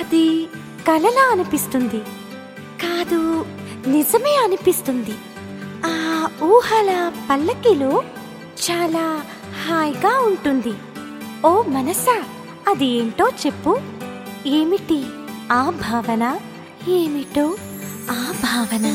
అది కలలా అనిపిస్తుంది కాదు నిజమే అనిపిస్తుంది ఆ ఊహల పల్లకిలో చాలా హాయిగా ఉంటుంది ఓ మనసా అది ఏంటో చెప్పు ఏమిటి ఆ భావన ఏమిటో ఆ భావన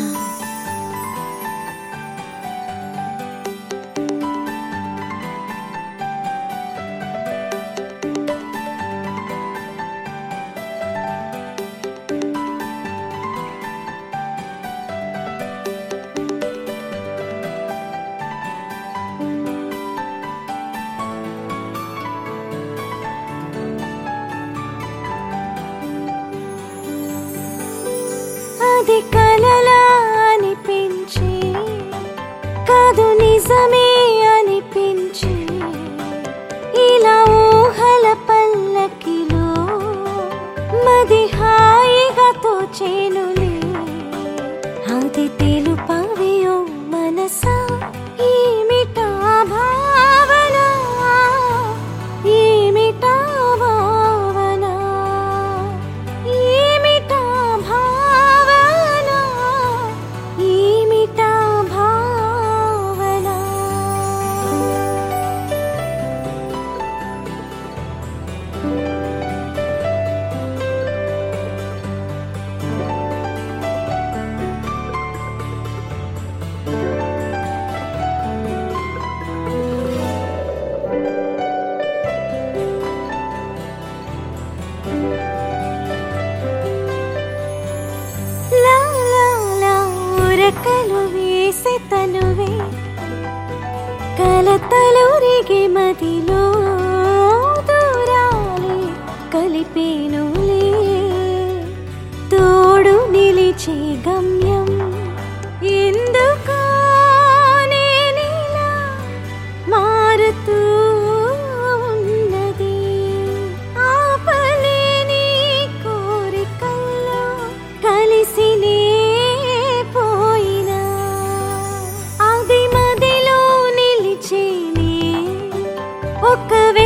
అది కలలా అనిపించి కాదు నిజమే అనిపించి ఇలా ఊహల పల్లకిలో మది హాయిగా తోచేనులే అది తెలుపవి ఓ మనసా ఏమిటా భావన ఏమిటా భావన ఏమిటా భావన ఏమిటా భావన లా లా లా ఉరకలు వేసే తనువే కలతలు రిగి మదిలో దూరాలే కలిపేనులే తోడు నిలిచే గమ్యం ఎందుకో నేనిలా మారుతూ ఉన్నది ఆపలేని కోరికల్లో కలిసినే పోయినా అది మదిలో నిలిచేనే ఒక